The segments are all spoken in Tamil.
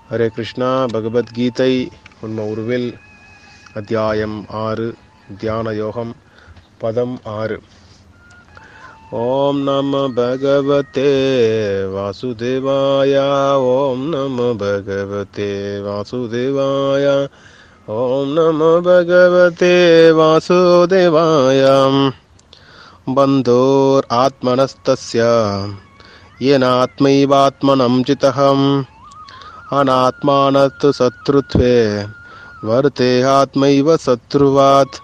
ஹரே கிருஷ்ணா பகவத்கீதை உண்ம உருவில் அத்தியாயம் ஆறு தியான யோகம் பதம் ஆறு ஓம் நம பகவதே வாசுதேவாய ஓம் நம பகவதே வாசுதேவாய ஓம் நம பகவதே வாசுதேவாய बन्धोर् आत्मनस्तस्य येनात्मैवात्मनं चितहम् अनात्मानस्तु शत्रुत्वे वर्ते आत्मैव शत्रुवात्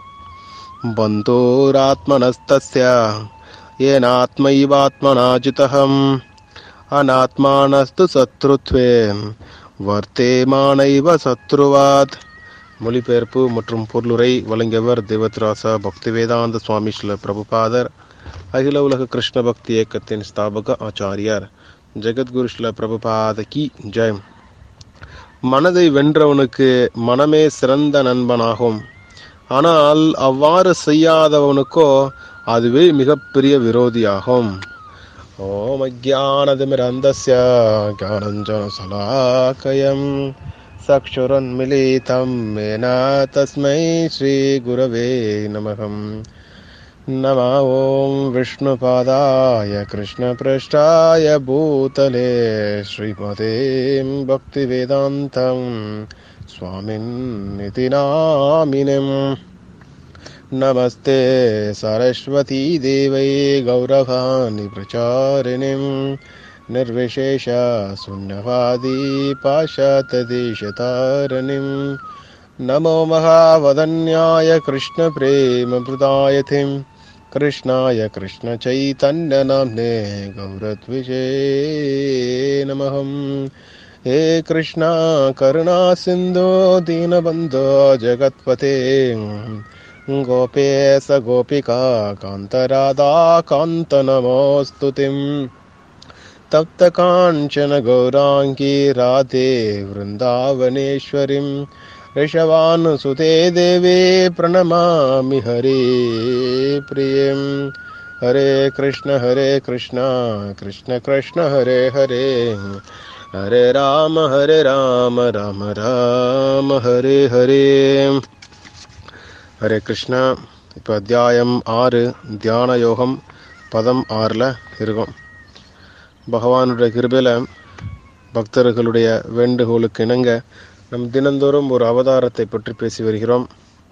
बन्धोरात्मनस्तस्य येनात्मैवात्मना चितहम् अनात्मानस्तु शत्रुत्वे வர்த்தே மானைவ சத்ருவாத் மொழிபெயர்ப்பு மற்றும் பொருளுரை வழங்கியவர் தேவத்ராசா பக்தி வேதாந்த சுவாமி ஸ்ரீல பிரபுபாதர் அகில உலக கிருஷ்ண பக்தி இயக்கத்தின் ஸ்தாபக ஆச்சாரியார் ஜெகத்குரு ஸ்ரீல பிரபுபாத கி ஜெய் மனதை வென்றவனுக்கு மனமே சிறந்த நண்பனாகும் ஆனால் அவ்வாறு செய்யாதவனுக்கோ அதுவே மிகப்பெரிய விரோதியாகும் ஓம் அஜானதிமிரந்தஸ்ய ज्ञानञ्जनशलाकयम् चक्षुरुन्मिलितं येन तस्मै श्रीगुरवे नमः नमः ॐ विष्णुपादाय कृष्णपृष्ठाय भूतले श्रीमते भक्तिवेदान्तं स्वामिन्निति नामिनम् नमस्ते सरस्वती देवै गौरवाणि प्रचारिणीम् निर्विशेष शून्यवादी पाशातदेशतारणिं नमो महावदन्याय कृष्णप्रेमप्रदायथिं कृष्णाय कृष्णचैतन्यनाम्ने गौरद्विषे नमः हे कृष्णा करुणासिन्धो दीनबन्धो जगत्पते गोपेश गोपिका कान्तराधा कान्तनमोऽस्तु तिम् तप्त काञ्चन गौराङ्गी राधे वृन्दावनेश्वरीं ऋषवानुसुते देवे प्रणमामि हरे प्रियं हरे कृष्ण हरे कृष्ण कृष्ण कृष्ण हरे हरे हरे राम हरे राम राम राम हरे हरे ஹரே கிருஷ்ணா இப்போ அத்தியாயம் ஆறு தியான யோகம் பதம் ஆறில் இருக்கும் பகவானுடைய கிருபையில் பக்தர்களுடைய வேண்டுகோளுக்கு இணங்க நம் தினந்தோறும் ஒரு அவதாரத்தை பற்றி பேசி வருகிறோம்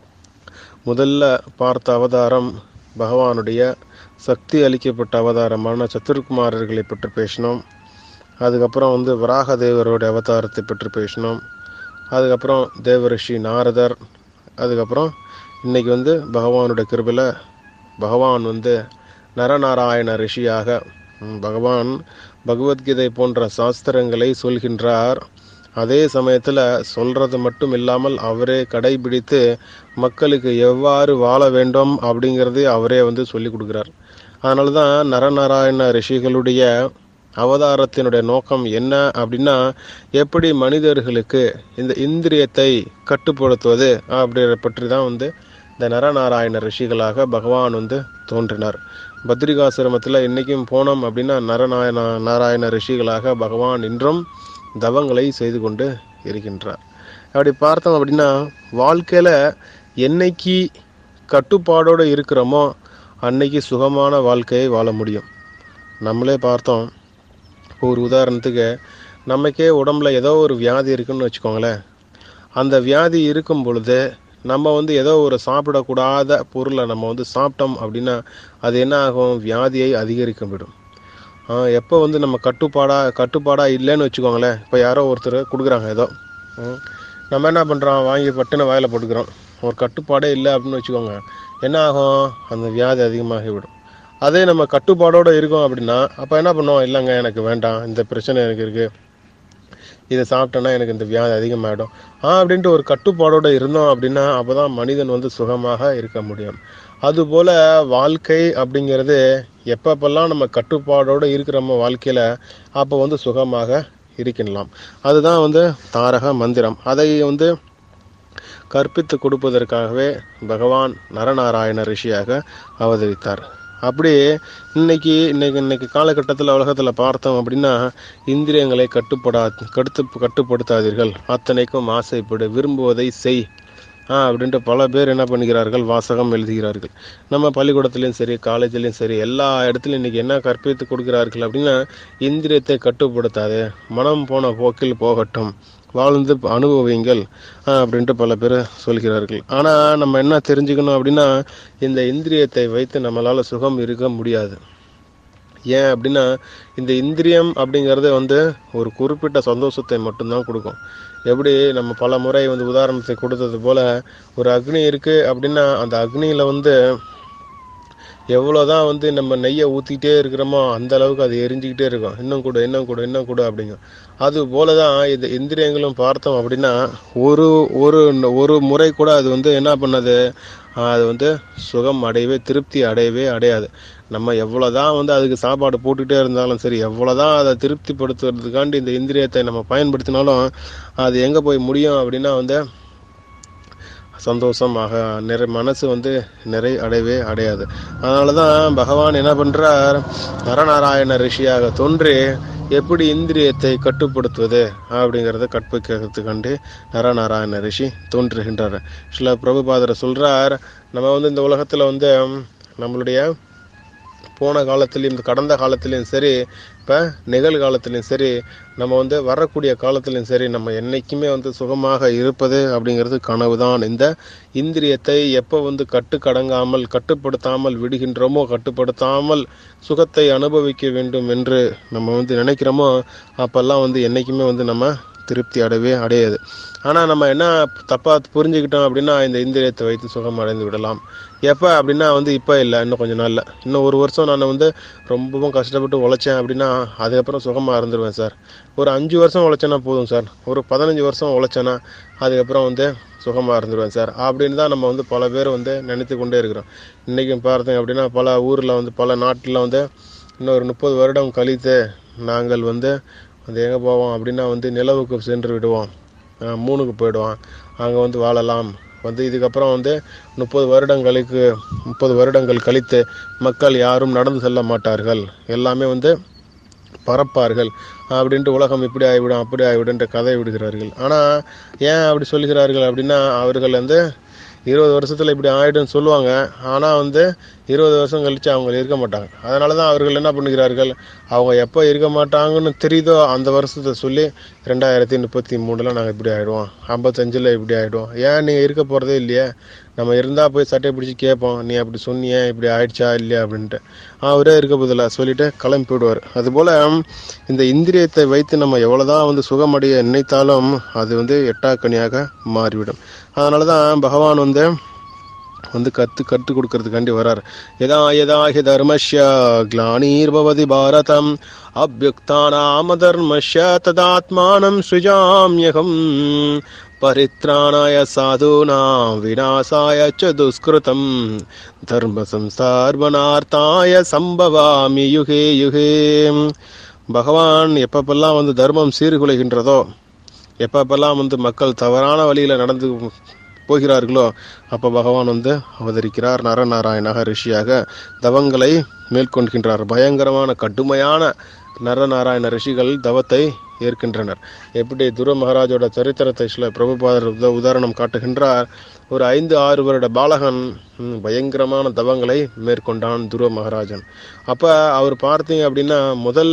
முதல்ல பார்த்த அவதாரம் பகவானுடைய சக்தி அளிக்கப்பட்ட அவதாரமான சத்துருக்குமாரர்களை பற்றி பேசினோம் அதுக்கப்புறம் வந்து வராக தேவருடைய அவதாரத்தை பற்றி பேசினோம் அதுக்கப்புறம் தேவரிஷி நாரதர் அதுக்கப்புறம் இன்னைக்கு வந்து பகவானுடைய கிருபில் பகவான் வந்து நரநாராயண ரிஷியாக பகவான் பகவத்கீதை போன்ற சாஸ்திரங்களை சொல்கின்றார் அதே சமயத்தில் சொல்றது மட்டும் இல்லாமல் அவரே கடைபிடித்து மக்களுக்கு எவ்வாறு வாழ வேண்டும் அப்படிங்கிறதே அவரே வந்து சொல்லி கொடுக்குறார் அதனால தான் நரநாராயண ரிஷிகளுடைய அவதாரத்தினுடைய நோக்கம் என்ன அப்படின்னா எப்படி மனிதர்களுக்கு இந்த இந்திரியத்தை கட்டுப்படுத்துவது அப்படிங்கிற பற்றி தான் வந்து இந்த நரநாராயண ரிஷிகளாக பகவான் வந்து தோன்றினார் பத்ரிகாசிரமத்தில் இன்றைக்கும் போனோம் அப்படின்னா நரநாயண நாராயண ரிஷிகளாக பகவான் இன்றும் தவங்களை செய்து கொண்டு இருக்கின்றார் அப்படி பார்த்தோம் அப்படின்னா வாழ்க்கையில் என்னைக்கு கட்டுப்பாடோடு இருக்கிறோமோ அன்னைக்கு சுகமான வாழ்க்கையை வாழ முடியும் நம்மளே பார்த்தோம் ஒரு உதாரணத்துக்கு நமக்கே உடம்புல ஏதோ ஒரு வியாதி இருக்குன்னு வச்சுக்கோங்களேன் அந்த வியாதி இருக்கும் பொழுது நம்ம வந்து ஏதோ ஒரு சாப்பிடக்கூடாத பொருளை நம்ம வந்து சாப்பிட்டோம் அப்படின்னா அது என்ன ஆகும் வியாதியை அதிகரிக்க விடும் எப்போ வந்து நம்ம கட்டுப்பாடாக கட்டுப்பாடாக இல்லைன்னு வச்சுக்கோங்களேன் இப்போ யாரோ ஒருத்தர் கொடுக்குறாங்க ஏதோ நம்ம என்ன பண்ணுறோம் வாங்கி பட்டுன்னு வாயில் போட்டுக்கிறோம் ஒரு கட்டுப்பாடே இல்லை அப்படின்னு வச்சுக்கோங்க என்ன ஆகும் அந்த வியாதி அதிகமாகி விடும் அதே நம்ம கட்டுப்பாடோடு இருக்கோம் அப்படின்னா அப்போ என்ன பண்ணுவோம் இல்லைங்க எனக்கு வேண்டாம் இந்த பிரச்சனை எனக்கு இருக்குது இதை சாப்பிட்டேன்னா எனக்கு இந்த வியாதி அதிகமாகிடும் ஆ அப்படின்ட்டு ஒரு கட்டுப்பாடோடு இருந்தோம் அப்படின்னா அப்போ தான் மனிதன் வந்து சுகமாக இருக்க முடியும் அதுபோல் வாழ்க்கை அப்படிங்கிறது எப்பப்பெல்லாம் நம்ம கட்டுப்பாடோடு இருக்கிறோமோ வாழ்க்கையில் அப்போ வந்து சுகமாக இருக்கலாம் அதுதான் வந்து தாரக மந்திரம் அதை வந்து கற்பித்து கொடுப்பதற்காகவே பகவான் நரநாராயண ரிஷியாக அவதரித்தார் அப்படி இன்னைக்கு இன்னைக்கு இன்னைக்கு காலகட்டத்தில் உலகத்தில் பார்த்தோம் அப்படின்னா இந்திரியங்களை கட்டுப்படா கடுத்து கட்டுப்படுத்தாதீர்கள் அத்தனைக்கும் ஆசைப்படு விரும்புவதை செய் ஆ அப்படின்ட்டு பல பேர் என்ன பண்ணுகிறார்கள் வாசகம் எழுதுகிறார்கள் நம்ம பள்ளிக்கூடத்துலேயும் சரி காலேஜ்லேயும் சரி எல்லா இடத்துலையும் இன்னைக்கு என்ன கற்பித்து கொடுக்கிறார்கள் அப்படின்னா இந்திரியத்தை கட்டுப்படுத்தாதே மனம் போன போக்கில் போகட்டும் வாழ்ந்து அனுபவிங்கள் ஆ, அப்படின்ட்டு பல பேர் சொல்கிறார்கள் ஆனால் நம்ம என்ன தெரிஞ்சுக்கணும் அப்படின்னா இந்த இந்திரியத்தை வைத்து நம்மளால் சுகம் இருக்க முடியாது ஏன் அப்படின்னா இந்த இந்திரியம் அப்படிங்கிறது வந்து ஒரு குறிப்பிட்ட சந்தோஷத்தை மட்டும்தான் கொடுக்கும் எப்படி நம்ம பல முறை வந்து உதாரணத்தை கொடுத்தது போல ஒரு அக்னி இருக்கு அப்படின்னா அந்த அக்னியில வந்து எவ்வளோதான் வந்து நம்ம நெய்யை ஊற்றிக்கிட்டே இருக்கிறோமோ அந்த அளவுக்கு அது எரிஞ்சுக்கிட்டே இருக்கும் இன்னும் கூட இன்னும் கூட இன்னும் கூட அப்படிங்கும் அது போல தான் இந்த இந்திரியங்களும் பார்த்தோம் அப்படின்னா ஒரு ஒரு ஒரு முறை கூட அது வந்து என்ன பண்ணது அது வந்து சுகம் அடையவே திருப்தி அடையவே அடையாது நம்ம எவ்வளோதான் வந்து அதுக்கு சாப்பாடு போட்டுக்கிட்டே இருந்தாலும் சரி எவ்வளோதான் அதை திருப்திப்படுத்துறதுக்காண்டி இந்த இந்திரியத்தை நம்ம பயன்படுத்தினாலும் அது எங்கே போய் முடியும் அப்படின்னா வந்து சந்தோஷமாக நிறை மனசு வந்து நிறை அடையவே அடையாது அதனால தான் பகவான் என்ன பண்ணுறார் நரநாராயண ரிஷியாக தோன்றி எப்படி இந்திரியத்தை கட்டுப்படுத்துவது அப்படிங்கிறத கற்பிக்கிறதுக்காண்டி நரநாராயண ரிஷி தோன்றுகின்றார் சில பிரபுபாதர் சொல்றார் நம்ம வந்து இந்த உலகத்தில் வந்து நம்மளுடைய போன காலத்துலேயும் இந்த கடந்த காலத்துலேயும் சரி இப்போ நிகழ்காலத்துலேயும் சரி நம்ம வந்து வரக்கூடிய காலத்துலேயும் சரி நம்ம என்றைக்குமே வந்து சுகமாக இருப்பது அப்படிங்கிறது கனவு தான் இந்த இந்திரியத்தை எப்போ வந்து கட்டுக்கடங்காமல் கட்டுப்படுத்தாமல் விடுகின்றோமோ கட்டுப்படுத்தாமல் சுகத்தை அனுபவிக்க வேண்டும் என்று நம்ம வந்து நினைக்கிறோமோ அப்போல்லாம் வந்து என்றைக்குமே வந்து நம்ம திருப்தி அடையவே அடையாது ஆனால் நம்ம என்ன தப்பாக புரிஞ்சுக்கிட்டோம் அப்படின்னா இந்த இந்திரியத்தை வைத்து சுகம் அடைந்து விடலாம் எப்போ அப்படின்னா வந்து இப்போ இல்லை இன்னும் கொஞ்சம் நாளில் இன்னும் ஒரு வருஷம் நான் வந்து ரொம்பவும் கஷ்டப்பட்டு உழைச்சேன் அப்படின்னா அதுக்கப்புறம் சுகமாக இருந்துருவேன் சார் ஒரு அஞ்சு வருஷம் உழைச்சேன்னா போதும் சார் ஒரு பதினஞ்சு வருஷம் உழைச்சேன்னா அதுக்கப்புறம் வந்து சுகமாக இருந்துருவேன் சார் அப்படின்னு தான் நம்ம வந்து பல பேர் வந்து நினைத்து கொண்டே இருக்கிறோம் இன்றைக்கும் பார்த்தீங்க அப்படின்னா பல ஊரில் வந்து பல நாட்டில் வந்து இன்னொரு முப்பது வருடம் கழித்து நாங்கள் வந்து அது எங்கே போவோம் அப்படின்னா வந்து நிலவுக்கு சென்று விடுவோம் அஹ் மூணுக்கு போயிடுவோம் அங்கே வந்து வாழலாம் வந்து இதுக்கப்புறம் வந்து முப்பது வருடங்களுக்கு முப்பது வருடங்கள் கழித்து மக்கள் யாரும் நடந்து செல்ல மாட்டார்கள் எல்லாமே வந்து பறப்பார்கள் அப்படின்ட்டு உலகம் இப்படி ஆகிவிடும் அப்படி ஆகிவிடுன்ற கதை விடுகிறார்கள் ஆனால் ஏன் அப்படி சொல்கிறார்கள் அப்படின்னா அவர்கள் வந்து இருபது வருஷத்தில் இப்படி ஆயிடும்னு சொல்லுவாங்க ஆனால் வந்து இருபது வருஷம் கழித்து அவங்க இருக்க மாட்டாங்க அதனால தான் அவர்கள் என்ன பண்ணுகிறார்கள் அவங்க எப்போ இருக்க மாட்டாங்கன்னு தெரியுதோ அந்த வருஷத்தை சொல்லி ரெண்டாயிரத்தி முப்பத்தி மூணில் நாங்கள் இப்படி ஆகிடுவோம் ஐம்பத்தஞ்சில் இப்படி ஆகிடுவோம் ஏன் நீங்கள் இருக்க போகிறதே இல்லையே நம்ம இருந்தால் போய் சட்டையை பிடிச்சி கேட்போம் நீ அப்படி சொன்னியே இப்படி ஆயிடுச்சா இல்லையா அப்படின்ட்டு அவரே இருக்க போதில்ல சொல்லிட்டு கிளம்பி போயிடுவார் அதுபோல் இந்த இந்திரியத்தை வைத்து நம்ம எவ்வளோதான் வந்து சுகமடைய நினைத்தாலும் அது வந்து எட்டாக்கனியாக மாறிவிடும் அதனால தான் பகவான் வந்து வந்து கத்து கற்றுக் கொடுக்கறதுக்காண்டி வரார் யதா யதா ஹி தர்மஸ்ய கிளானிர்பவதி பாரதம் அபியுக்தானாம தர்மஸ்ய ததாத்மானம் சுஜாம்யகம் பரித்ராணாய சாதுனாம் விநாசாய ச துஷ்கிருதம் தர்ம சம்சார்வனார்த்தாய சம்பவாமி யுகே யுகே பகவான் எப்பப்பெல்லாம் வந்து தர்மம் சீர்குலைகின்றதோ எப்பப்பெல்லாம் வந்து மக்கள் தவறான வழியில் நடந்து போகிறார்களோ அப்போ பகவான் வந்து அவதரிக்கிறார் நரநாராயணாக ரிஷியாக தவங்களை மேற்கொள்கின்றார் பயங்கரமான கடுமையான நரநாராயண ரிஷிகள் தவத்தை ஏற்கின்றனர் எப்படி துர மகாராஜோட சரித்திரத்தை சில பிரபுபாதர் உத- உதாரணம் காட்டுகின்றார் ஒரு ஐந்து ஆறு வருட பாலகன் ம், பயங்கரமான தவங்களை மேற்கொண்டான் துருவ மகாராஜன் அப்போ அவர் பார்த்தீங்க அப்படின்னா முதல்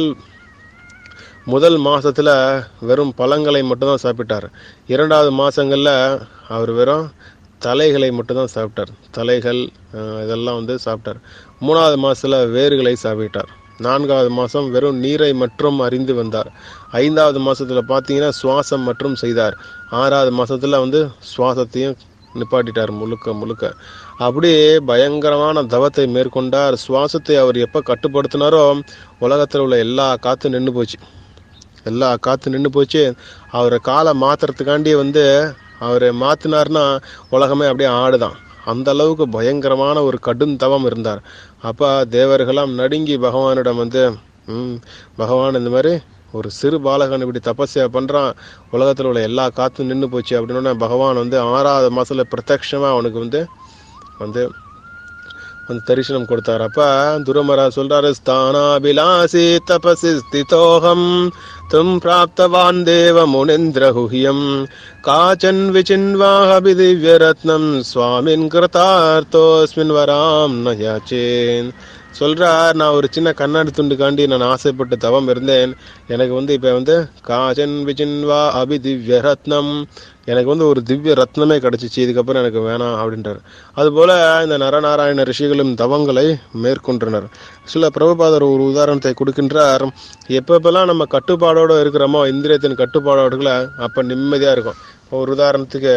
முதல் மாசத்துல வெறும் பழங்களை மட்டும்தான் சாப்பிட்டார் இரண்டாவது மாசங்கள்ல அவர் வெறும் தலைகளை மட்டும்தான் சாப்பிட்டார் தலைகள் அஹ், இதெல்லாம் வந்து சாப்பிட்டார் மூணாவது மாசத்துல வேர்களை சாப்பிட்டார் நான்காவது மாசம் வெறும் நீரை மற்றும் அறிந்து வந்தார் ஐந்தாவது மாசத்துல பார்த்தீங்கன்னா சுவாசம் மற்றும் செய்தார் ஆறாவது மாசத்துல வந்து சுவாசத்தையும் நிப்பாட்டிட்டார் முழுக்க முழுக்க அப்படியே பயங்கரமான தவத்தை மேற்கொண்டார் சுவாசத்தை அவர் எப்போ கட்டுப்படுத்தினாரோ உலகத்தில் உள்ள எல்லா காத்தும் நின்று போச்சு எல்லா காத்து நின்று போச்சு அவரை காலை மாத்துறதுக்காண்டி வந்து அவரை மாத்தினார்னா உலகமே அப்படியே ஆடுதான் அந்த அளவுக்கு பயங்கரமான ஒரு கடும் தவம் இருந்தார் அப்போ தேவர்களாம் நடுங்கி பகவானிடம் வந்து ம் பகவான் இந்த மாதிரி ஒரு சிறு பாலகன் இப்படி தபஸ்யா பண்ணுறான் உலகத்தில் உள்ள எல்லா காத்தும் நின்று போச்சு அப்படின்னோடனே பகவான் வந்து ஆறாவது மாதத்தில் பிரத்யக்ஷமாக அவனுக்கு வந்து வந்து வந்து தரிசனம் கொடுத்தார் அப்ப துருமரா சொல்றாரு ஸ்தானாபிலாசி தபசி ஸ்திதோகம் தும் பிராப்தவான் தேவ முனிந்திரகுஹ்யம் காச்சன் விசின்வாஹபி திவ்ய ரத்னம் சுவாமின் கிருதார்த்தோஸ்மின் வராம் நயாச்சேன் சொல்றார் நான் ஒரு சின்ன கண்ணாடி துண்டுக்காண்டி நான் ஆசைப்பட்டு தவம் இருந்தேன் எனக்கு வந்து இப்போ வந்து காஜன் விஜின்வா அபி திவ்ய ரத்னம் எனக்கு வந்து ஒரு திவ்ய ரத்னமே கிடைச்சிச்சு இதுக்கப்புறம் எனக்கு வேணாம் அப்படின்றார் அதுபோல இந்த நரநாராயண ரிஷிகளும் தவங்களை மேற்கொண்டனர் சில பிரபுபாதர் ஒரு உதாரணத்தை கொடுக்கின்றார் எப்பப்பெல்லாம் நம்ம கட்டுப்பாடோடு இருக்கிறோமோ இந்திரியத்தின் கட்டுப்பாடோடுகளை அப்போ நிம்மதியாக இருக்கும் இப்போ ஒரு உதாரணத்துக்கு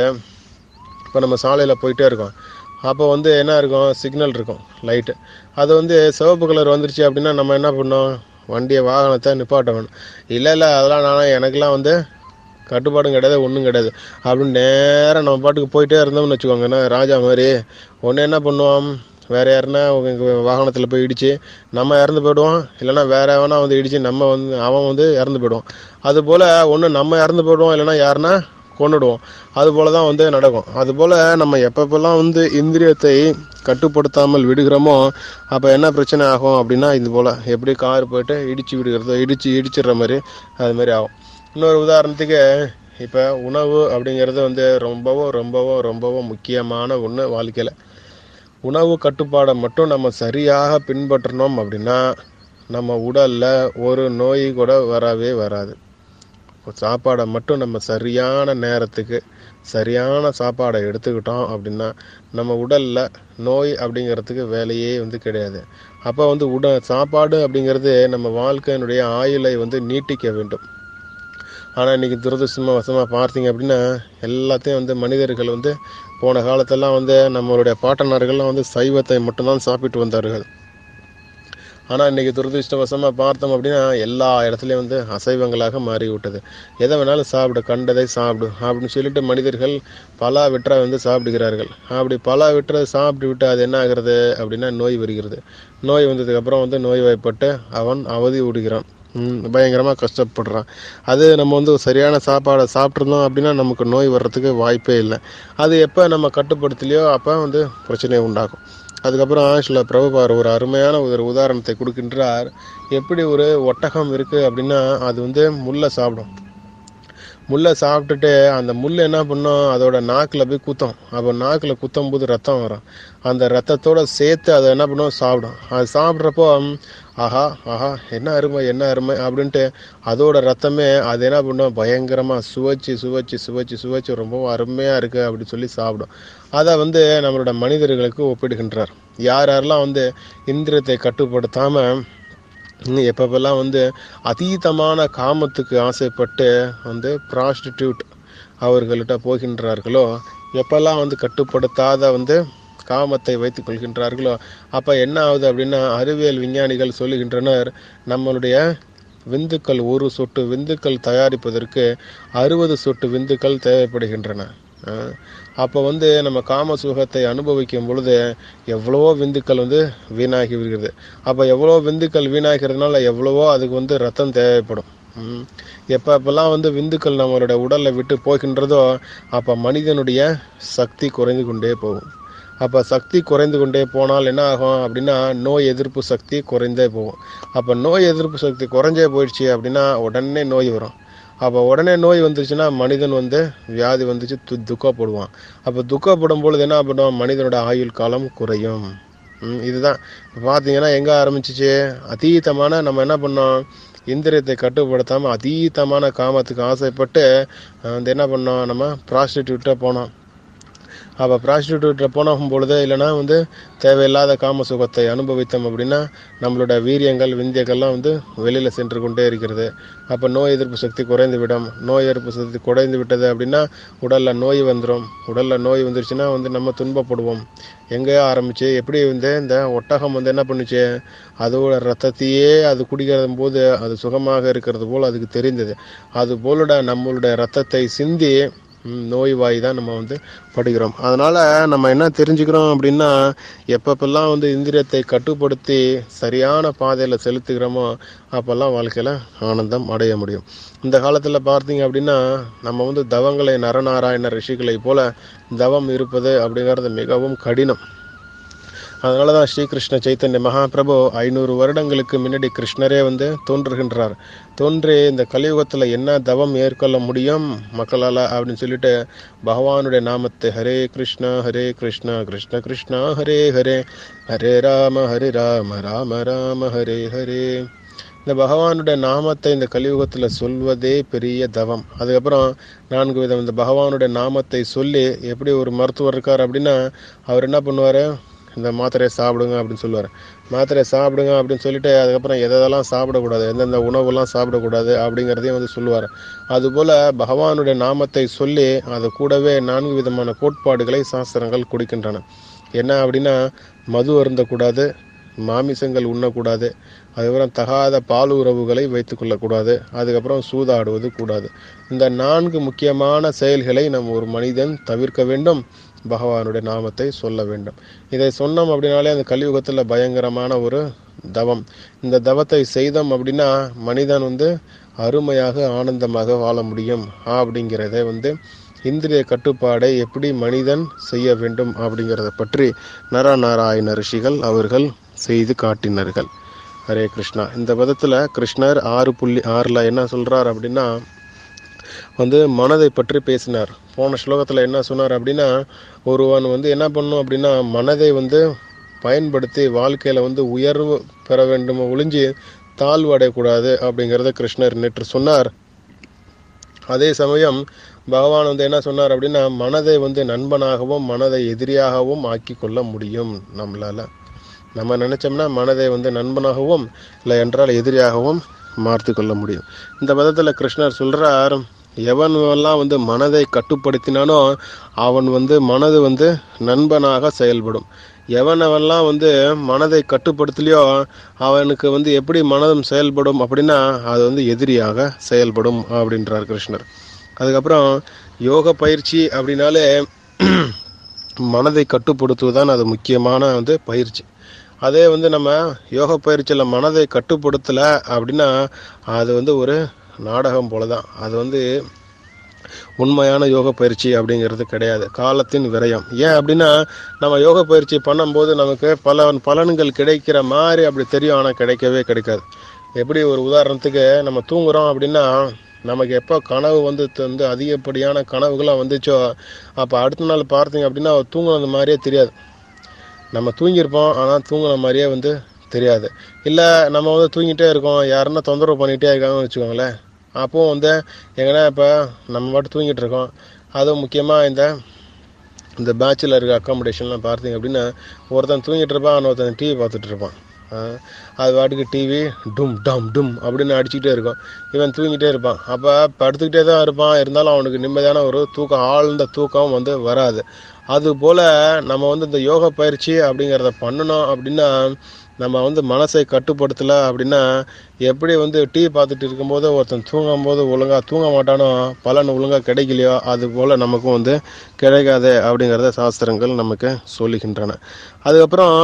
இப்போ நம்ம சாலையில் போயிட்டே இருக்கோம் அப்போ வந்து என்ன இருக்கும் சிக்னல் இருக்கும் லைட்டு அது வந்து சிவப்பு கலர் வந்துருச்சு அப்படின்னா நம்ம என்ன பண்ணோம் வண்டியை வாகனத்தை நிப்பாட்ட வேணும் இல்லை இல்லை அதெல்லாம் நான் எனக்கெல்லாம் வந்து கட்டுப்பாடும் கிடையாது ஒன்றும் கிடையாது அப்படின்னு நேராக நம்ம பாட்டுக்கு போயிட்டே இருந்தோம்னு வச்சுக்கோங்கண்ணா ராஜா மாதிரி ஒன்று என்ன பண்ணுவோம் வேற யாருன்னா வாகனத்தில் போய் இடிச்சு நம்ம இறந்து போயிடுவோம் இல்லைன்னா வேற எவனா வந்து இடிச்சு நம்ம வந்து அவன் வந்து இறந்து போயிடுவான் அதுபோல் ஒன்று நம்ம இறந்து போயிடுவோம் இல்லைன்னா யாருன்னா கொண்டுடுவோம் அது போல தான் வந்து நடக்கும் அதுபோல் நம்ம எப்பப்பெல்லாம் வந்து இந்திரியத்தை கட்டுப்படுத்தாமல் விடுகிறோமோ அப்போ என்ன பிரச்சனை ஆகும் அப்படின்னா இது போல் எப்படி கார் போயிட்டு இடிச்சு விடுகிறதோ இடிச்சு இடிச்சிடுற மாதிரி அது மாதிரி ஆகும் இன்னொரு உதாரணத்துக்கு இப்போ உணவு அப்படிங்கிறது வந்து ரொம்பவும் ரொம்பவும் ரொம்பவும் முக்கியமான ஒன்று வாழ்க்கையில் உணவு கட்டுப்பாடை மட்டும் நம்ம சரியாக பின்பற்றினோம் அப்படின்னா நம்ம உடலில் ஒரு நோய் கூட வரவே வராது சாப்பாடை மட்டும் நம்ம சரியான நேரத்துக்கு சரியான சாப்பாடை எடுத்துக்கிட்டோம் அப்படின்னா நம்ம உடலில் நோய் அப்படிங்கிறதுக்கு வேலையே வந்து கிடையாது அப்போ வந்து உட சாப்பாடு அப்படிங்கிறது நம்ம வாழ்க்கையினுடைய ஆயுளை வந்து நீட்டிக்க வேண்டும் ஆனால் இன்றைக்கி துரதிருஷ்டமாக வசமாக பார்த்தீங்க அப்படின்னா எல்லாத்தையும் வந்து மனிதர்கள் வந்து போன காலத்தெல்லாம் வந்து நம்மளுடைய பாட்டனார்கள்லாம் வந்து சைவத்தை மட்டும்தான் சாப்பிட்டு வந்தார்கள் ஆனால் இன்றைக்கி துரதிருஷ்டவசமாக பார்த்தோம் அப்படின்னா எல்லா இடத்துலையும் வந்து அசைவங்களாக மாறிவிட்டது எதை வேணாலும் சாப்பிடு கண்டதை சாப்பிடு அப்படின்னு சொல்லிட்டு மனிதர்கள் பல விற்றை வந்து சாப்பிடுகிறார்கள் அப்படி பல விற்றை சாப்பிட்டு விட்டு அது என்ன ஆகிறது அப்படின்னா நோய் வருகிறது நோய் வந்ததுக்கப்புறம் வந்து நோய் வாய்ப்பட்டு அவன் அவதி விடுகிறான் பயங்கரமாக கஷ்டப்படுறான் அது நம்ம வந்து சரியான சாப்பாடை சாப்பிட்ருந்தோம் அப்படின்னா நமக்கு நோய் வர்றதுக்கு வாய்ப்பே இல்லை அது எப்போ நம்ம கட்டுப்படுத்தலையோ அப்போ வந்து பிரச்சனையை உண்டாகும் அதுக்கப்புறம் சில பிரபுபார் ஒரு அருமையான ஒரு உதாரணத்தை கொடுக்கின்றார் எப்படி ஒரு ஒட்டகம் இருக்குது அப்படின்னா அது வந்து முல்லை சாப்பிடும் முல்லை சாப்பிட்டுட்டு அந்த முள் என்ன பண்ணும் அதோட நாக்கில் போய் குத்தும் அப்போ நாக்கில் குத்தும் போது ரத்தம் வரும் அந்த ரத்தத்தோட சேர்த்து அதை என்ன பண்ணும் சாப்பிடும் அது சாப்பிட்றப்போ ஆஹா ஆஹா என்ன அருமை என்ன அருமை அப்படின்ட்டு அதோட ரத்தமே அது என்ன பண்ணும் பயங்கரமாக சுவைச்சு சுவைச்சு சுவைச்சு சுவைச்சு ரொம்ப அருமையாக இருக்குது அப்படின்னு சொல்லி சாப்பிடும் அதை வந்து நம்மளோட மனிதர்களுக்கு ஒப்பிடுகின்றார் யார் யாரெல்லாம் வந்து இந்திரியத்தை கட்டுப்படுத்தாமல் இன்னும் எப்பப்பெல்லாம் வந்து அதீதமான காமத்துக்கு ஆசைப்பட்டு வந்து ப்ராஸ்டிடியூட் அவர்கள்ட்ட போகின்றார்களோ எப்பெல்லாம் வந்து கட்டுப்படுத்தாத வந்து காமத்தை வைத்துக் கொள்கின்றார்களோ அப்போ என்ன ஆகுது அப்படின்னா அறிவியல் விஞ்ஞானிகள் சொல்லுகின்றனர் நம்மளுடைய விந்துக்கள் ஒரு சொட்டு விந்துக்கள் தயாரிப்பதற்கு அறுபது சொட்டு விந்துக்கள் தேவைப்படுகின்றன அப்போ வந்து நம்ம காம சுகத்தை அனுபவிக்கும் பொழுது எவ்வளவோ விந்துக்கள் வந்து வீணாகி விடுகிறது அப்போ எவ்வளோ விந்துக்கள் வீணாகிறதுனால எவ்வளவோ அதுக்கு வந்து ரத்தம் தேவைப்படும் எப்போ எப்பெல்லாம் வந்து விந்துக்கள் நம்மளோட உடலை விட்டு போகின்றதோ அப்போ மனிதனுடைய சக்தி குறைந்து கொண்டே போகும் அப்போ சக்தி குறைந்து கொண்டே போனால் என்ன ஆகும் அப்படின்னா நோய் எதிர்ப்பு சக்தி குறைந்தே போகும் அப்போ நோய் எதிர்ப்பு சக்தி குறைஞ்சே போயிடுச்சு அப்படின்னா உடனே நோய் வரும் அப்போ உடனே நோய் வந்துருச்சுன்னா மனிதன் வந்து வியாதி வந்துச்சு து துக்கப்படுவான் அப்போ துக்கப்படும் பொழுது என்ன பண்ணுவான் மனிதனோட ஆயுள் காலம் குறையும் இதுதான் பார்த்தீங்கன்னா எங்கே ஆரம்பிச்சிச்சு அதீதமான நம்ம என்ன பண்ணோம் இந்திரியத்தை கட்டுப்படுத்தாமல் அதீதமான காமத்துக்கு ஆசைப்பட்டு வந்து என்ன பண்ணோம் நம்ம ப்ராஸ்டியூட்டை போனோம் அப்போ ப்ராஸ்டியூட்டில் போனோம் பொழுது இல்லைனா வந்து தேவையில்லாத காம சுகத்தை அனுபவித்தோம் அப்படின்னா நம்மளோட வீரியங்கள் விந்தியங்கள்லாம் வந்து வெளியில் சென்று கொண்டே இருக்கிறது அப்போ நோய் எதிர்ப்பு சக்தி குறைந்து விடும் நோய் எதிர்ப்பு சக்தி குறைந்து விட்டது அப்படின்னா உடலில் நோய் வந்துடும் உடலில் நோய் வந்துருச்சுன்னா வந்து நம்ம துன்பப்படுவோம் எங்கேயோ ஆரம்பிச்சு எப்படி வந்து இந்த ஒட்டகம் வந்து என்ன பண்ணுச்சு அதோட ரத்தத்தையே அது குடிக்கிறது போது அது சுகமாக இருக்கிறது போல் அதுக்கு தெரிந்தது அது போலோட நம்மளுடைய ரத்தத்தை சிந்தி நோய்வாய் தான் நம்ம வந்து படுகிறோம் அதனால் நம்ம என்ன தெரிஞ்சுக்கிறோம் அப்படின்னா எப்பப்பெல்லாம் வந்து இந்திரியத்தை கட்டுப்படுத்தி சரியான பாதையில் செலுத்துகிறோமோ அப்போல்லாம் வாழ்க்கையில் ஆனந்தம் அடைய முடியும் இந்த காலத்தில் பார்த்தீங்க அப்படின்னா நம்ம வந்து தவங்களை நரநாராயண ரிஷிகளை போல தவம் இருப்பது அப்படிங்கிறது மிகவும் கடினம் அதனால தான் ஸ்ரீகிருஷ்ண சைத்தன்ய மகாபிரபு ஐநூறு வருடங்களுக்கு முன்னாடி கிருஷ்ணரே வந்து தோன்றுகின்றார் தோன்றி இந்த கலியுகத்தில் என்ன தவம் மேற்கொள்ள முடியும் மக்களால் அப்படின்னு சொல்லிட்டு பகவானுடைய நாமத்தை ஹரே கிருஷ்ணா ஹரே கிருஷ்ணா கிருஷ்ண கிருஷ்ணா ஹரே ஹரே ஹரே ராம ஹரே ராம ராம ராம ஹரே ஹரே இந்த பகவானுடைய நாமத்தை இந்த கலியுகத்தில் சொல்வதே பெரிய தவம் அதுக்கப்புறம் நான்கு விதம் இந்த பகவானுடைய நாமத்தை சொல்லி எப்படி ஒரு மருத்துவர் இருக்கார் அப்படின்னா அவர் என்ன பண்ணுவார் இந்த மாத்திரையை சாப்பிடுங்க அப்படின்னு சொல்லுவார் மாத்திரையை சாப்பிடுங்க அப்படின்னு சொல்லிட்டு அதுக்கப்புறம் எதெல்லாம் சாப்பிடக்கூடாது எந்தெந்த உணவுலாம் சாப்பிடக்கூடாது அப்படிங்கிறதையும் வந்து சொல்லுவார் அதுபோல் பகவானுடைய நாமத்தை சொல்லி அது கூடவே நான்கு விதமான கோட்பாடுகளை சாஸ்திரங்கள் கொடுக்கின்றன என்ன அப்படின்னா மது அருந்தக்கூடாது மாமிசங்கள் உண்ணக்கூடாது அதுக்கப்புறம் தகாத பால் உறவுகளை வைத்துக்கொள்ளக்கூடாது அதுக்கப்புறம் சூதாடுவது கூடாது இந்த நான்கு முக்கியமான செயல்களை நம் ஒரு மனிதன் தவிர்க்க வேண்டும் பகவானுடைய நாமத்தை சொல்ல வேண்டும் இதை சொன்னோம் அப்படின்னாலே அந்த கலியுகத்தில் பயங்கரமான ஒரு தவம் இந்த தவத்தை செய்தோம் அப்படின்னா மனிதன் வந்து அருமையாக ஆனந்தமாக வாழ முடியும் அப்படிங்கிறத வந்து இந்திரிய கட்டுப்பாடை எப்படி மனிதன் செய்ய வேண்டும் அப்படிங்கிறத பற்றி நரநாராயண ரிஷிகள் அவர்கள் செய்து காட்டினார்கள் ஹரே கிருஷ்ணா இந்த விதத்தில் கிருஷ்ணர் ஆறு புள்ளி ஆறில் என்ன சொல்கிறார் அப்படின்னா வந்து மனதை பற்றி பேசினார் போன ஸ்லோகத்தில் என்ன சொன்னார் அப்படின்னா ஒருவன் வந்து என்ன பண்ணும் அப்படின்னா மனதை வந்து பயன்படுத்தி வாழ்க்கையில் வந்து உயர்வு பெற வேண்டும் ஒழிஞ்சு தாழ்வு அடையக்கூடாது அப்படிங்கிறத கிருஷ்ணர் நேற்று சொன்னார் அதே சமயம் பகவான் வந்து என்ன சொன்னார் அப்படின்னா மனதை வந்து நண்பனாகவும் மனதை எதிரியாகவும் ஆக்கி கொள்ள முடியும் நம்மளால நம்ம நினைச்சோம்னா மனதை வந்து நண்பனாகவும் இல்லை என்றால் எதிரியாகவும் மாற்றி கொள்ள முடியும் இந்த விதத்தில் கிருஷ்ணர் சொல்றார் எவனெல்லாம் வந்து மனதை கட்டுப்படுத்தினானோ அவன் வந்து மனது வந்து நண்பனாக செயல்படும் எவனவெல்லாம் வந்து மனதை கட்டுப்படுத்தலையோ அவனுக்கு வந்து எப்படி மனதும் செயல்படும் அப்படின்னா அது வந்து எதிரியாக செயல்படும் அப்படின்றார் கிருஷ்ணர் அதுக்கப்புறம் யோக பயிற்சி அப்படின்னாலே மனதை கட்டுப்படுத்துவதுதான் அது முக்கியமான வந்து பயிற்சி அதே வந்து நம்ம யோக பயிற்சியில் மனதை கட்டுப்படுத்தலை அப்படின்னா அது வந்து ஒரு நாடகம் போல தான் அது வந்து உண்மையான யோக பயிற்சி அப்படிங்கிறது கிடையாது காலத்தின் விரயம் ஏன் அப்படின்னா நம்ம யோக பயிற்சி பண்ணும்போது நமக்கு பல பலன்கள் கிடைக்கிற மாதிரி அப்படி தெரியும் ஆனால் கிடைக்கவே கிடைக்காது எப்படி ஒரு உதாரணத்துக்கு நம்ம தூங்குறோம் அப்படின்னா நமக்கு எப்போ கனவு வந்து வந்து அதிகப்படியான கனவுகளாக வந்துச்சோ அப்போ அடுத்த நாள் பார்த்தீங்க அப்படின்னா தூங்குனது மாதிரியே தெரியாது நம்ம தூங்கியிருப்போம் ஆனால் தூங்குன மாதிரியே வந்து தெரியாது இல்லை நம்ம வந்து தூங்கிட்டே இருக்கோம் யாருன்னா தொந்தரவு பண்ணிகிட்டே இருக்காங்கன்னு வச்சுக்கோங்களேன் அப்போவும் வந்து எங்கன்னா இப்போ நம்ம பாட்டு தூங்கிட்டு இருக்கோம் அதுவும் முக்கியமாக இந்த இந்த பேச்சில் இருக்க அக்காமடேஷன்லாம் பார்த்தீங்க அப்படின்னா ஒருத்தன் தூங்கிட்டு இருப்பான் ஒருத்தன் டிவி பார்த்துட்டு இருப்பான் அது பாட்டுக்கு டிவி டும் டம் டும் அப்படின்னு அடிச்சுக்கிட்டே இருக்கும் இவன் தூங்கிட்டே இருப்பான் அப்போ படுத்துக்கிட்டே தான் இருப்பான் இருந்தாலும் அவனுக்கு நிம்மதியான ஒரு தூக்கம் ஆழ்ந்த தூக்கம் வந்து வராது அதுபோல் நம்ம வந்து இந்த யோக பயிற்சி அப்படிங்கிறத பண்ணணும் அப்படின்னா நம்ம வந்து மனசை கட்டுப்படுத்தலை அப்படின்னா எப்படி வந்து டிவி பார்த்துட்டு இருக்கும்போது ஒருத்தன் தூங்கும் போது ஒழுங்காக தூங்க மாட்டானோ பலன் ஒழுங்காக கிடைக்கலையோ அது போல் நமக்கும் வந்து கிடைக்காது அப்படிங்கிறத சாஸ்திரங்கள் நமக்கு சொல்லுகின்றன அதுக்கப்புறம்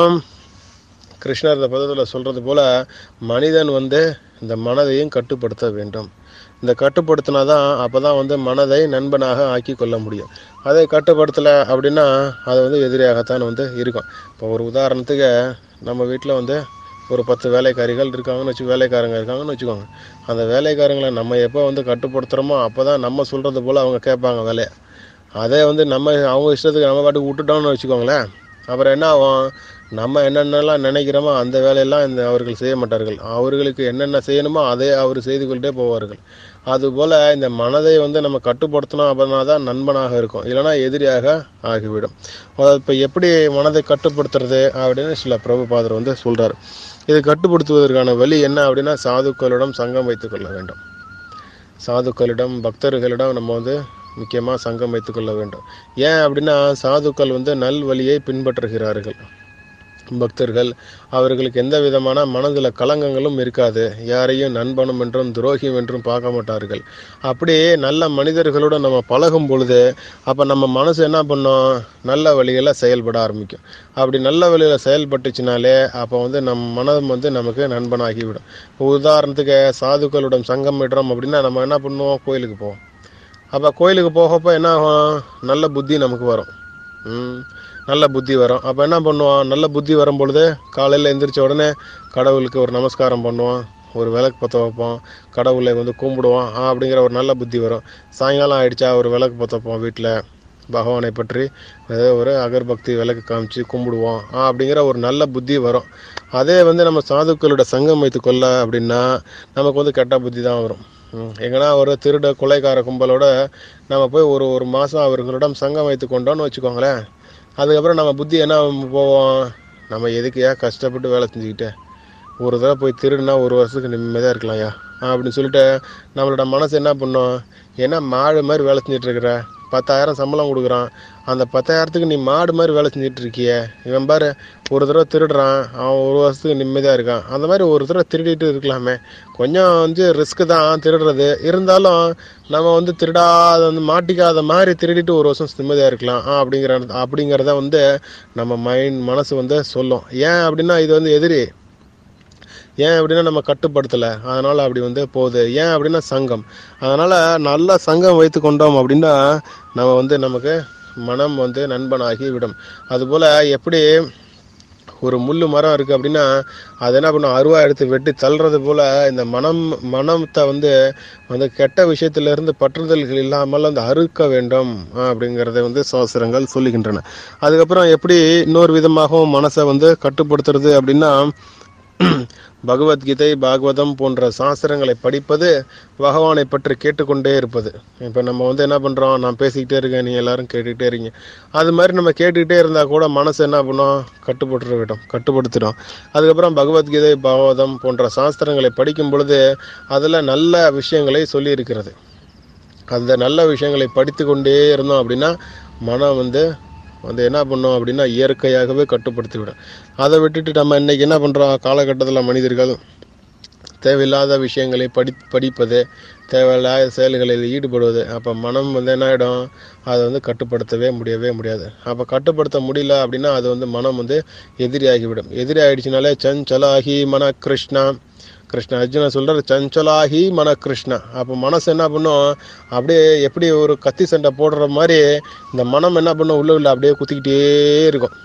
கிருஷ்ணர் இந்த பதத்தில் சொல்கிறது போல் மனிதன் வந்து இந்த மனதையும் கட்டுப்படுத்த வேண்டும் இந்த கட்டுப்படுத்தினா தான் அப்போ தான் வந்து மனதை நண்பனாக ஆக்கி கொள்ள முடியும் அதை கட்டுப்படுத்தலை அப்படின்னா அது வந்து எதிரியாகத்தான் வந்து இருக்கும் இப்போ ஒரு உதாரணத்துக்கு நம்ம வீட்டில் வந்து ஒரு பத்து வேலைக்காரிகள் இருக்காங்கன்னு வச்சு வேலைக்காரங்க இருக்காங்கன்னு வச்சுக்கோங்க அந்த வேலைக்காரங்களை நம்ம எப்போ வந்து கட்டுப்படுத்துகிறோமோ அப்போ தான் நம்ம சொல்கிறது போல் அவங்க கேட்பாங்க வேலையை அதே வந்து நம்ம அவங்க இஷ்டத்துக்கு நம்ம பாட்டுக்கு விட்டுட்டோம்னு வச்சுக்கோங்களேன் அப்புறம் என்ன ஆகும் நம்ம என்னென்னலாம் நினைக்கிறோமோ அந்த வேலையெல்லாம் இந்த அவர்கள் செய்ய மாட்டார்கள் அவர்களுக்கு என்னென்ன செய்யணுமோ அதை அவர் செய்து கொண்டே போவார்கள் அதுபோல் இந்த மனதை வந்து நம்ம கட்டுப்படுத்தணும் அப்படின்னா தான் நண்பனாக இருக்கும் இல்லைனா எதிரியாக ஆகிவிடும் இப்போ எப்படி மனதை கட்டுப்படுத்துறது அப்படின்னு சில பிரபுபாதர் வந்து சொல்கிறார் இது கட்டுப்படுத்துவதற்கான வழி என்ன அப்படின்னா சாதுக்களிடம் சங்கம் வைத்துக்கொள்ள வேண்டும் சாதுக்களிடம் பக்தர்களிடம் நம்ம வந்து முக்கியமாக சங்கம் வைத்துக்கொள்ள வேண்டும் ஏன் அப்படின்னா சாதுக்கள் வந்து நல் வழியை பின்பற்றுகிறார்கள் பக்தர்கள் அவர்களுக்கு எந்த விதமான மனதில் கலங்கங்களும் இருக்காது யாரையும் நண்பனும் என்றும் துரோகியும் என்றும் பார்க்க மாட்டார்கள் அப்படியே நல்ல மனிதர்களுடன் நம்ம பழகும் பொழுது அப்போ நம்ம மனசு என்ன பண்ணும் நல்ல வழிகளில் செயல்பட ஆரம்பிக்கும் அப்படி நல்ல வழியில் செயல்பட்டுச்சுனாலே அப்போ வந்து நம் மனம் வந்து நமக்கு நண்பனாகிவிடும் இப்போ உதாரணத்துக்கு சாதுக்களுடன் சங்கம் விடுறோம் அப்படின்னா நம்ம என்ன பண்ணுவோம் கோயிலுக்கு போவோம் அப்போ கோயிலுக்கு போகப்போ என்ன ஆகும் நல்ல புத்தி நமக்கு வரும் ம் நல்ல புத்தி வரும் அப்போ என்ன பண்ணுவான் நல்ல புத்தி வரும் பொழுது காலையில் எந்திரிச்ச உடனே கடவுளுக்கு ஒரு நமஸ்காரம் பண்ணுவான் ஒரு விளக்கு பற்ற வைப்போம் கடவுளை வந்து கும்பிடுவோம் ஆ, அப்படிங்கிற ஒரு நல்ல புத்தி வரும் சாயங்காலம் ஆயிடுச்சா ஒரு விளக்கு பற்ற வைப்போம் வீட்டில் பகவானை பற்றி ஏதோ ஒரு அகர்பக்தி விளக்கு காமிச்சு கும்பிடுவோம் ஆ, அப்படிங்கிற ஒரு நல்ல புத்தி வரும் அதே வந்து நம்ம சாதுக்களோட சங்கம் வைத்து கொள்ள அப்படின்னா நமக்கு வந்து கெட்ட புத்தி தான் வரும் ம், எங்கன்னா ஒரு திருட கொலைக்கார கும்பலோட நம்ம போய் ஒரு ஒரு மாதம் அவர்களிடம் சங்கம் வைத்து கொண்டோம்னு வச்சுக்கோங்களேன் அதுக்கப்புறம் நம்ம புத்தி என்ன போவோம் நம்ம எதுக்கு ஏன் கஷ்டப்பட்டு வேலை செஞ்சுக்கிட்டு ஒரு தடவை போய் திருடுனா ஒரு வருஷத்துக்கு நிம்மதியாக இருக்கலாம்யா அப்படின்னு சொல்லிட்டு நம்மளோட மனசு என்ன பண்ணும் ஏன்னா மாடு மாதிரி வேலை செஞ்சுட்டு இருக்கிற பத்தாயிரம் சம்பளம் கொடுக்குறான் அந்த பத்தாயிரத்துக்கு நீ மாடு மாதிரி வேலை செஞ்சுட்டு இருக்கியே இவன் பாரு ஒரு தடவை திருடுறான் அவன் ஒரு வருஷத்துக்கு நிம்மதியாக இருக்கான் அந்த மாதிரி ஒரு தடவை திருடிட்டு இருக்கலாமே கொஞ்சம் வந்து ரிஸ்க்கு தான் திருடுறது இருந்தாலும் நம்ம வந்து திருடாத வந்து மாட்டிக்காத மாதிரி திருடிட்டு ஒரு வருஷம் நிம்மதியாக இருக்கலாம் ஆ, அப்படிங்கிற அப்படிங்கிறத வந்து நம்ம மைண்ட் மனசு வந்து சொல்லும் ஏன் அப்படின்னா இது வந்து எதிரி ஏன் அப்படின்னா நம்ம கட்டுப்படுத்தலை அதனால் அப்படி வந்து போகுது ஏன் அப்படின்னா சங்கம் அதனால் நல்ல சங்கம் வைத்து கொண்டோம் அப்படின்னா நம்ம வந்து நமக்கு மனம் வந்து நண்பனாகி விடும் அதுபோல் எப்படி ஒரு முள்ளு மரம் இருக்குது அப்படின்னா அது என்ன பண்ணும் அருவா எடுத்து வெட்டி தள்ளுறது போல் இந்த மனம் மனத்தை வந்து வந்து கெட்ட விஷயத்திலிருந்து பற்றுதல்கள் இல்லாமல் அந்த அறுக்க வேண்டும் ஆஹ், அப்படிங்கிறத வந்து சாஸ்திரங்கள் சொல்லுகின்றன அதுக்கப்புறம் எப்படி இன்னொரு விதமாகவும் மனசை வந்து கட்டுப்படுத்துறது அப்படின்னா பகவத்கீதை பாகவதம் போன்ற சாஸ்திரங்களை படிப்பது பகவானை பற்றி கேட்டுக்கொண்டே இருப்பது இப்போ நம்ம வந்து என்ன பண்ணுறோம் நான் பேசிக்கிட்டே இருக்கேன் நீங்கள் எல்லாரும் கேட்டுக்கிட்டே இருக்கீங்க அது மாதிரி நம்ம கேட்டுக்கிட்டே இருந்தால் கூட மனசு என்ன பண்ணும் கட்டுப்பட்டு விடும் கட்டுப்படுத்திடும் அதுக்கப்புறம் பகவத்கீதை பாகவதம் போன்ற சாஸ்திரங்களை படிக்கும் பொழுது அதில் நல்ல விஷயங்களை சொல்லி இருக்கிறது அந்த நல்ல விஷயங்களை படித்து கொண்டே இருந்தோம் அப்படின்னா மனம் வந்து வந்து என்ன பண்ணோம் அப்படின்னா இயற்கையாகவே கட்டுப்படுத்தி விடும் அதை விட்டுட்டு நம்ம இன்னைக்கு என்ன பண்ணுறோம் காலகட்டத்தில் மனிதர்கள் தேவையில்லாத விஷயங்களை படி படிப்பது தேவையில்லாத செயல்களில் ஈடுபடுவது அப்போ மனம் வந்து என்ன ஆகிடும் அதை வந்து கட்டுப்படுத்தவே முடியவே முடியாது அப்போ கட்டுப்படுத்த முடியல அப்படின்னா அது வந்து மனம் வந்து எதிரியாகிவிடும் எதிரி ஆயிடுச்சுனாலே சஞ்சலாகி மன கிருஷ்ணா கிருஷ்ணா அர்ஜுனா சொல்றாரு சஞ்சலாகி மன கிருஷ்ணா அப்போ மனசு என்ன பண்ணும் அப்படியே எப்படி ஒரு கத்தி சண்டை போடுற மாதிரி இந்த மனம் என்ன பண்ணும் உள்ள உள்ள அப்படியே குத்திக்கிட்டே இருக்கும்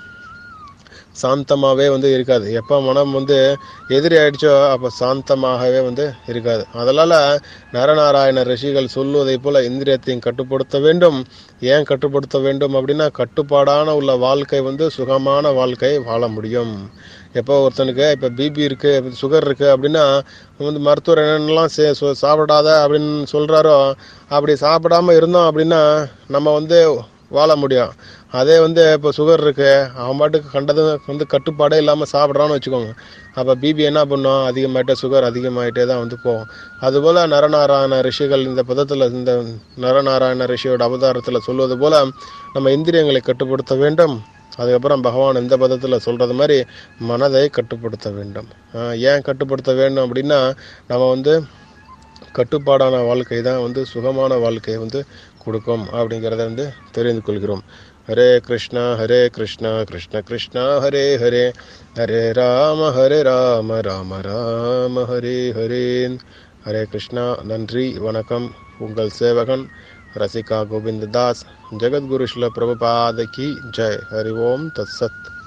சாந்தமாகவே வந்து இருக்காது எப்போ மனம் வந்து எதிரி ஆயிடுச்சோ அப்போ சாந்தமாகவே வந்து இருக்காது அதனால் நரநாராயண ரிஷிகள் சொல்லுவதை போல இந்திரியத்தையும் கட்டுப்படுத்த வேண்டும் ஏன் கட்டுப்படுத்த வேண்டும் அப்படின்னா கட்டுப்பாடான உள்ள வாழ்க்கை வந்து சுகமான வாழ்க்கை வாழ முடியும் எப்போ ஒருத்தனுக்கு இப்போ பிபி இருக்கு சுகர் இருக்கு அப்படின்னா வந்து மருத்துவர் என்னென்னலாம் சே சு- சாப்பிடாத அப்படின்னு சொல்றாரோ அப்படி சாப்பிடாம இருந்தோம் அப்படின்னா நம்ம வந்து வாழ முடியும் அதே வந்து இப்போ சுகர் இருக்கு அவன் பாட்டுக்கு கண்டது வந்து கட்டுப்பாடே இல்லாமல் சாப்பிட்றான்னு வச்சுக்கோங்க அப்போ பிபி என்ன பண்ணும் அதிகமாயிட்டே சுகர் அதிகமாயிட்டே தான் வந்து போகும் அதுபோல் நரநாராயண ரிஷிகள் இந்த பதத்தில் இந்த நரநாராயண ரிஷியோட அவதாரத்தில் சொல்வது போல நம்ம இந்திரியங்களை கட்டுப்படுத்த வேண்டும் அதுக்கப்புறம் பகவான் இந்த பதத்தில் சொல்கிறது மாதிரி மனதை கட்டுப்படுத்த வேண்டும் ஆஹ் ஏன் கட்டுப்படுத்த வேண்டும் அப்படின்னா நம்ம வந்து கட்டுப்பாடான வாழ்க்கை தான் வந்து சுகமான வாழ்க்கையை வந்து கொடுக்கும் அப்படிங்கிறத வந்து தெரிந்து கொள்கிறோம் ஹரே கிருஷ்ணா ஹரே கிருஷ்ணா கிருஷ்ண கிருஷ்ணா ஹரே ஹரே ஹரே ராம ஹரே ராம ராம ராம ஹரே ஹரே ஹரே கிருஷ்ணா நன்றி வணக்கம் உங்கள் சேவகன் ரசிகா கோவிந்த தாஸ் ஜெகத்குரு ஸ்ல பிரபுபாத கி ஜெய் ஹரி ஓம் தத் சத்